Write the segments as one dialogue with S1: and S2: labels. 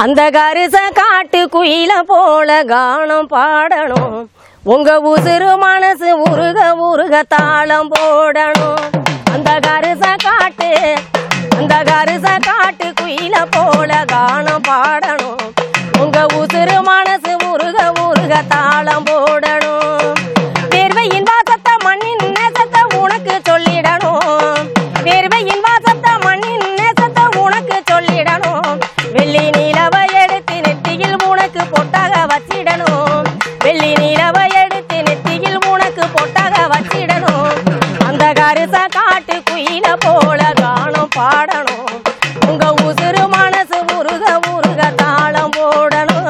S1: அந்த கரிச காட்டு குயில போல கானம் பாடணும் உங்க உசுறு மனசு உருக உருக தாளம் போடணும் அந்த கரிச காட்டு அந்த கரிச காட்டு குயில போல கானம் பாடணும் உங்க உசுறு மனசு உருக உருக தாளம் போடணும் வேர்வையின் வாசத்தை மண்ணின் நேசத்தை உனக்கு சொல்லிடணும் வேர்வையின் வாசத்தை மண்ணின் நேசத்தை உனக்கு சொல்லிடணும் வெள்ளி நிலவை எடுத்து நெத்தியில் உனக்கு பொட்டாக வச்சிடணும் வெள்ளி நிலவை எடுத்து நெத்தியில் உனக்கு பொட்டாக வச்சிடணும் அந்த கருச காட்டு குயில போல கானம் பாடணும் உங்க உசுறு மனசு உருக உருக தாளம் போடணும்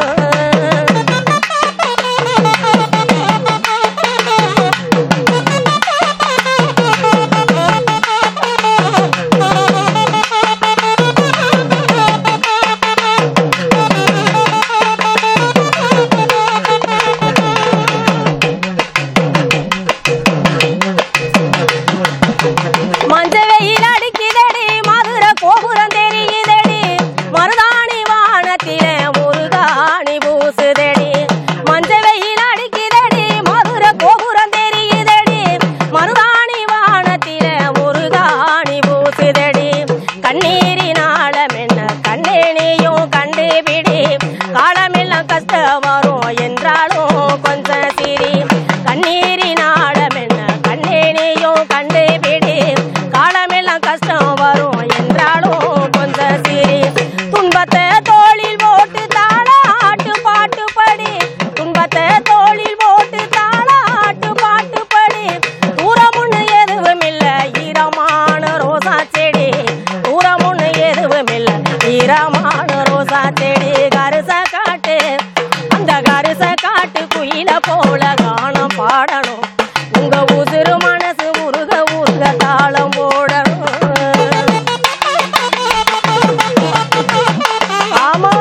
S1: மஞ்ச வெயில் அடிக்குதடி மதுரை கோபுரம் தெரியுதடி மருதாணி வானத்தில முருகாணி பூசுதடி மஞ்ச வெயில் அடிக்குதடி மதுரை கோபுரம் தெரியுதடி மருதாணி வானத்தில முருகாணி பூசுதடி கண்ணீரினாலம் என்ன கண்ணேனியும் கண்டுபிடி காலமெல்லாம் கஷ்டம் வரும் என்றாலும் கொஞ்சம் சிரி கண்ணீரினாலம் என்ன கண்ணேனியும் கண்டுபிடி காலமெல்லாம் கஷ்டம் வரும் என்றாலும் கொஞ்சம் சிரி துன்பத்தை தோளில் போட்டு தாளாட்டு பாட்டு படி துன்பத்தை தோளில் போட்டு தாளாட்டு பாட்டு படி தூரம் ஒண்ணு எதுவும் இல்ல ஈரமான ரோசா செடி தூரம் ஒண்ணு எதுவும் இல்ல ஈரமான ரோசா செடி கருச காட்டு அந்த கருச காட்டு குயில போல கானம் பாடணும் உங்க உசுறு மனசு உருக உருக தாளம் போடணும் ஆமா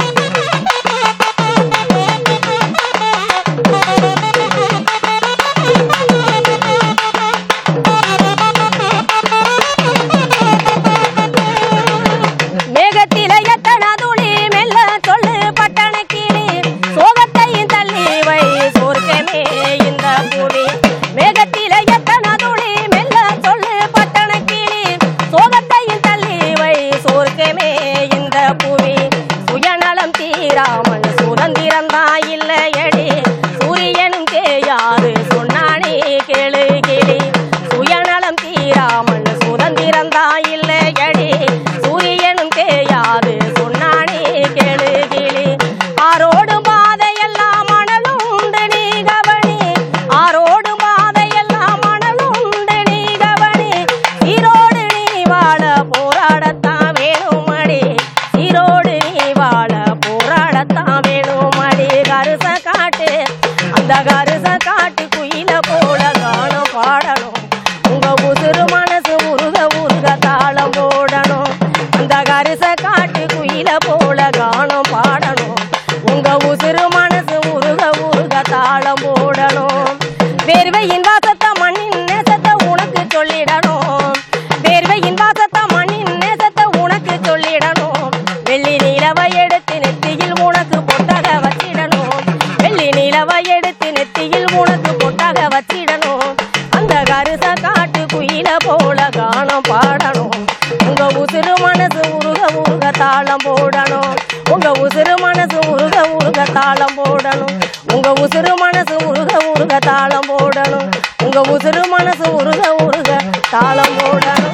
S1: மேகத்தில எத்தனை துளி மெல்ல சொல்லு பட்டண கிளி சோகத்தையும் தள்ளி வை சொர்க்கமே இந்த புலி மேகத்தில எத்தனை துளி மெல்ல சொல்லு பட்டண கிளி சோகத்தையும் தள்ளி வை சொர்க்கமே இந்த புவி சுயநலம் தீராமல் சுதந்திரம் தான் இல்லையடி சூரியனும் தேயாது சொன்னானே கேளு கிளி சுயநலம் தீராமல் சுதந்திரம் தான் இல்லையடி சூரியனும் தேயாது சொன்னானே கேளு கிளி ஆரோடும் பாதையெல்லாம் மணலும் உண்டு நீ கவனி ஆரோடும் பாதையெல்லாம் மணலும் உண்டு நீ கவனி சீரோடு நீ வாழ போராடத்தான் வேணும் அடி சீரோடு நீ வாழ போராடத்தான் வேணும் அடி கருச காட்டு அந்த கருச காட்டு குயில போல காணும் பாடணும் உங்க உசுறு மனசு உருக உருக தாளம் போடணும் அந்த கரிச காட்டு குயில போல கானம் பாடணும் உங்க உசுறு மனசு உருக உருக தாளம் போடணும் வேர்வையின் வாசத்தை மண்ணின் நேசத்தை உனக்கு சொல்லிடணும் வேர்வையின் வாசத்தை மண்ணின் நேசத்தை உனக்கு சொல்லிடணும் வெள்ளி நிலவை எடுத்து நெத்தியில் உனக்கு பொட்டாக வச்சிடணும் வெள்ளி நிலவை எடுத்து நெத்தியில் உனக்கு பொட்டாக வச்சிடணும் அந்த கருச காட்டு குயில போல கானம் பாடணும் உங்க உசுறு மனசு உருக உருக தாளம் போடணும் உங்க உசுறு மனசு உருக உருக தாளம் போடணும் உங்க உசுறு மனசு உருக உருக தாளம் போடணும் உங்க உசுறு மனசு உருக உருக தாளம் போடணும்